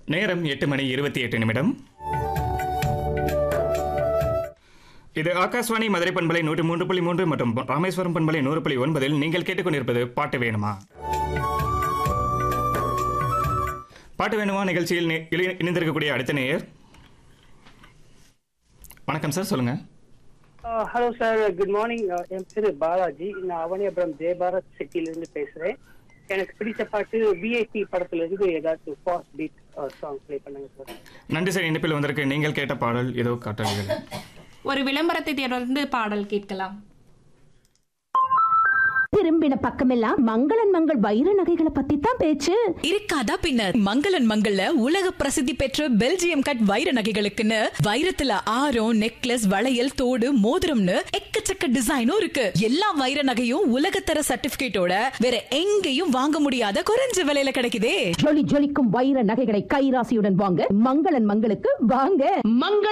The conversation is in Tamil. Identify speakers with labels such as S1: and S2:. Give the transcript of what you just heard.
S1: நேரம் எட்டு மணி இருபத்தி எட்டு நிமிடம் இது ஆகாஷ்வாணி மதுரை பண்பலை நூற்றி மூன்று புள்ளி மூன்று மற்றும் ராமேஸ்வரம் பண்பலை நூறு புள்ளி ஒன்பதில் நீங்கள் கேட்டுக்கொண்டிருப்பது பாட்டு வேணுமா பாட்டு வேணுமா நிகழ்ச்சியில் நி- இணை- இணைந்திருக்கக்கூடிய அடுத்த நேயர் வணக்கம் சார் சொல்லுங்க
S2: ஹலோ சார் குட் மார்னிங் என் பேரு பாலாஜி நான் அவனியபுரம் ஜெயபாரத் சிட்டில இருந்து பேசுறேன் எனக்கு பிடிச்ச பாட்டு விஐபி படத்துல இருந்து ஏதாச்சும் ஃபாஸ்ட் பீட் சாங் ப்ளே பண்ணுங்க சார்
S1: நன்றி சார் இணைப்பில் வந்திருக்கு நீங்கள் கேட்ட பாடல் ஏதோ காட்டல்கள்
S3: ஒரு விளம்பரத்தை தொடர்ந்து பாடல் கேட்கலாம்
S4: திரும்பின பக்கமெல்லாம் மங்களன் மங்கள் வைர நகைகளை பத்தி தான் பேச்சு
S5: இருக்காதா பின்ன மங்களன் மங்கள்ல உலக பிரசித்தி பெற்ற பெல்ஜியம் கட் வைர நகைகளுக்குன்னு வைரத்துல ஆரம் நெக்லஸ் வளையல் தோடு மோதிரம்னு எக்கச்சக்க டிசைனும் இருக்கு எல்லா வைர நகையும் உலகத்தர சர்டிபிகேட்டோட வேற எங்கேயும் வாங்க முடியாத குறைஞ்ச விலையில கிடைக்குதே
S4: ஜொலி ஜொலிக்கும் வைர நகைகளை கைராசியுடன் வாங்க மங்களன் மங்களுக்கு வாங்க மங்கள